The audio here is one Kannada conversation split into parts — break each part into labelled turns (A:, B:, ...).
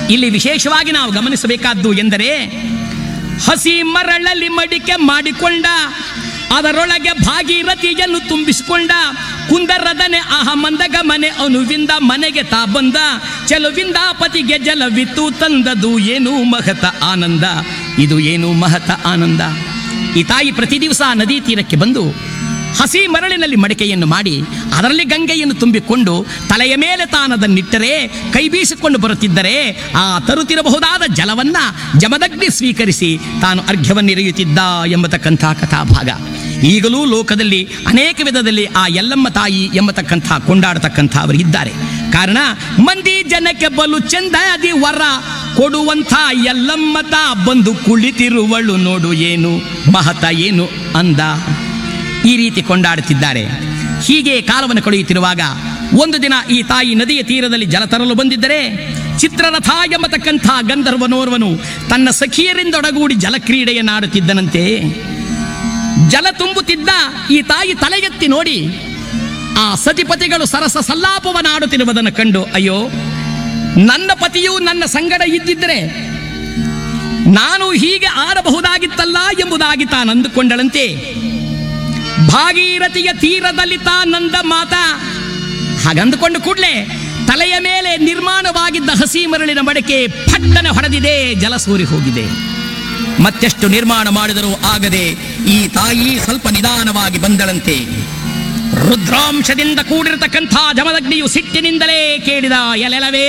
A: ಇಲ್ಲಿ ವಿಶೇಷವಾಗಿ ನಾವು ಗಮನಿಸಬೇಕಾದ್ದು ಎಂದರೆ ಹಸಿ ಮರಳಲ್ಲಿ ಮಡಿಕೆ ಮಾಡಿಕೊಂಡ ಅದರೊಳಗೆ ಭಾಗೀರಥಿಯನ್ನು ತುಂಬಿಸಿಕೊಂಡ ಕುಂದರದನೆ ಆಹ ಮಂದಗ ಮನೆ ಅನುವಿಂದ ಮನೆಗೆ ತಾ ಬಂದ ಚೆಲುವಿಂದ ಪತಿಗೆ ಜಲವಿತ್ತು ತಂದದು ಏನು ಮಹತ ಆನಂದ ಇದು ಏನು ಮಹತ ಆನಂದ ಈ ತಾಯಿ ಪ್ರತಿ ದಿವಸ ನದಿ ತೀರಕ್ಕೆ ಬಂದು ಹಸಿ ಮರಳಿನಲ್ಲಿ ಮಡಿಕೆಯನ್ನು ಮಾಡಿ ಅದರಲ್ಲಿ ಗಂಗೆಯನ್ನು ತುಂಬಿಕೊಂಡು ತಲೆಯ ಮೇಲೆ ತಾನದನ್ನಿಟ್ಟರೆ ಕೈ ಬೀಸಿಕೊಂಡು ಬರುತ್ತಿದ್ದರೆ ಆ ತರುತ್ತಿರಬಹುದಾದ ಜಲವನ್ನ ಜಮದಗ್ನಿ ಸ್ವೀಕರಿಸಿ ತಾನು ಅರ್ಘ್ಯವನ್ನಿರಿಯುತ್ತಿದ್ದ ಎಂಬತಕ್ಕಂಥ ಕಥಾಭಾಗ ಈಗಲೂ ಲೋಕದಲ್ಲಿ ಅನೇಕ ವಿಧದಲ್ಲಿ ಆ ಯಲ್ಲಮ್ಮ ತಾಯಿ ಎಂಬತಕ್ಕಂಥ ಕೊಂಡಾಡತಕ್ಕಂಥ ಅವರು ಇದ್ದಾರೆ ಕಾರಣ ಮಂದಿ ಜನಕ್ಕೆ ಬಲು ಚಂದ ಅದಿ ವರ ಕೊಡುವಂಥ ಯಲ್ಲಮ್ಮ ತಾ ಬಂದು ಕುಳಿತಿರುವಳು ನೋಡು ಏನು ಮಹತ ಏನು ಅಂದ ಈ ರೀತಿ ಕೊಂಡಾಡುತ್ತಿದ್ದಾರೆ ಹೀಗೆ ಕಾಲವನ್ನು ಕಳೆಯುತ್ತಿರುವಾಗ ಒಂದು ದಿನ ಈ ತಾಯಿ ನದಿಯ ತೀರದಲ್ಲಿ ಜಲ ತರಲು ಬಂದಿದ್ದರೆ ಚಿತ್ರರಥ ಎಂಬತಕ್ಕಂಥ ಗಂಧರ್ವನೋರ್ವನು ತನ್ನ ಸಖಿಯರಿಂದೊಡಗೂಡಿ ಜಲಕ್ರೀಡೆಯನ್ನಾಡುತ್ತಿದ್ದನಂತೆ ಜಲ ತುಂಬುತ್ತಿದ್ದ ಈ ತಾಯಿ ತಲೆಗೆತ್ತಿ ನೋಡಿ ಆ ಸತಿಪತಿಗಳು ಸರಸ ಸಲ್ಲಾಪವನ್ನಾಡುತ್ತಿರುವುದನ್ನು ಕಂಡು ಅಯ್ಯೋ ನನ್ನ ಪತಿಯು ನನ್ನ ಸಂಗಡ ಇದ್ದಿದ್ದರೆ ನಾನು ಹೀಗೆ ಆಡಬಹುದಾಗಿತ್ತಲ್ಲ ಎಂಬುದಾಗಿ ತಾನು ಅಂದುಕೊಂಡಳಂತೆ ಭಾಗೀರಥಿಯ ತೀರದಲ್ಲಿ ತಾನಂದ ಮಾತ ಹಾಗಂದುಕೊಂಡು ಕೂಡಲೇ ತಲೆಯ ಮೇಲೆ ನಿರ್ಮಾಣವಾಗಿದ್ದ ಹಸಿ ಮರಳಿನ ಮಡಕೆ ಪಟ್ಟನೆ ಹೊಡೆದಿದೆ ಜಲ ಸೂರಿ ಹೋಗಿದೆ ಮತ್ತೆಷ್ಟು ನಿರ್ಮಾಣ ಮಾಡಿದರೂ ಆಗದೆ ಈ ತಾಯಿ ಸ್ವಲ್ಪ ನಿಧಾನವಾಗಿ ಬಂದಳಂತೆ ರುದ್ರಾಂಶದಿಂದ ಕೂಡಿರತಕ್ಕಂಥ ಜಮದಗ್ನಿಯು ಸಿಟ್ಟಿನಿಂದಲೇ ಕೇಳಿದ ಎಲೆಲವೇ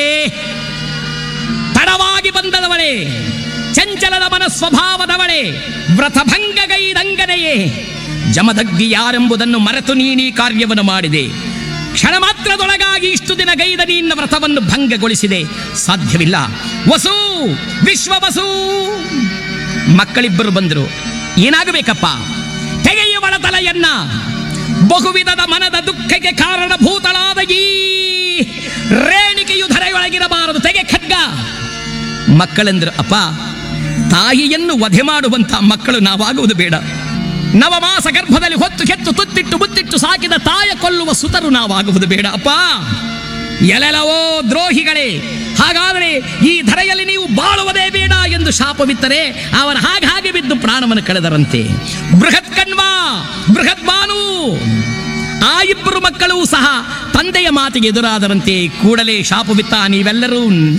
A: ತಡವಾಗಿ ಬಂದದವಳೆ ಚಂಚಲದ ಮನ ಸ್ವಭಾವದವಳೆ ವ್ರತಭಂಗಗೈದಂಗನೆಯೇ ಜಮದಗ್ನಿ ಯಾರೆಂಬುದನ್ನು ಮರೆತು ನೀನೀ ಕಾರ್ಯವನ್ನು ಮಾಡಿದೆ ಕ್ಷಣ ಮಾತ್ರದೊಳಗಾಗಿ ಇಷ್ಟು ದಿನ ಗೈದ ನಿನ್ನ ವ್ರತವನ್ನು ಭಂಗಗೊಳಿಸಿದೆ ಸಾಧ್ಯವಿಲ್ಲ ವಸು ವಿಶ್ವ ವಸು ಮಕ್ಕಳಿಬ್ಬರು ಬಂದರು ಏನಾಗಬೇಕಪ್ಪ ತೆಗೆಯುವಳ ತಲೆಯನ್ನ ಬಹುವಿಧದ ಮನದ ದುಃಖಕ್ಕೆ ಕಾರಣಭೂತಳಾದ ಈ ರೇಣಿಕೆಯು ಧರೆಯೊಳಗಿರಬಾರದು ತೆಗೆ ಖಡ್ಗ ಮಕ್ಕಳೆಂದರು ಅಪ್ಪ ತಾಯಿಯನ್ನು ವಧೆ ಮಾಡುವಂತ ಮಕ್ಕಳು ನಾವಾಗುವುದು ಬೇಡ ನವಮಾಸ ಗರ್ಭದಲ್ಲಿ ಹೊತ್ತು ಕೆತ್ತು ತುತ್ತಿಟ್ಟು ಮುತ್ತಿಟ್ಟು ಸಾಕಿದ ತಾಯ ಕೊಲ್ಲುವ ಸುತರು ನಾವಾಗುವುದು ಬೇಡ ಅಪ್ಪ ಎಲೆಲವೋ ದ್ರೋಹಿಗಳೇ ಹಾಗಾದರೆ ಈ ಧರೆಯಲ್ಲಿ ನೀವು ಬಾಳುವುದೇ ಬೇಡ ಎಂದು ಶಾಪವಿತ್ತರೆ ಅವರ ಹಾಗೆ ಹಾಗೆ ಬಿದ್ದು ಪ್ರಾಣವನ್ನು ಕಳೆದರಂತೆ ಬೃಹತ್ ಕಣ್ವ ಬೃಹತ್ ಬಾನು ಆ ಇಬ್ಬರು ಮಕ್ಕಳು ಸಹ ತಂದೆಯ ಮಾತಿಗೆ ಎದುರಾದರಂತೆ ಕೂಡಲೇ ಶಾಪವಿತ್ತ ನೀವೆಲ್ಲರೂ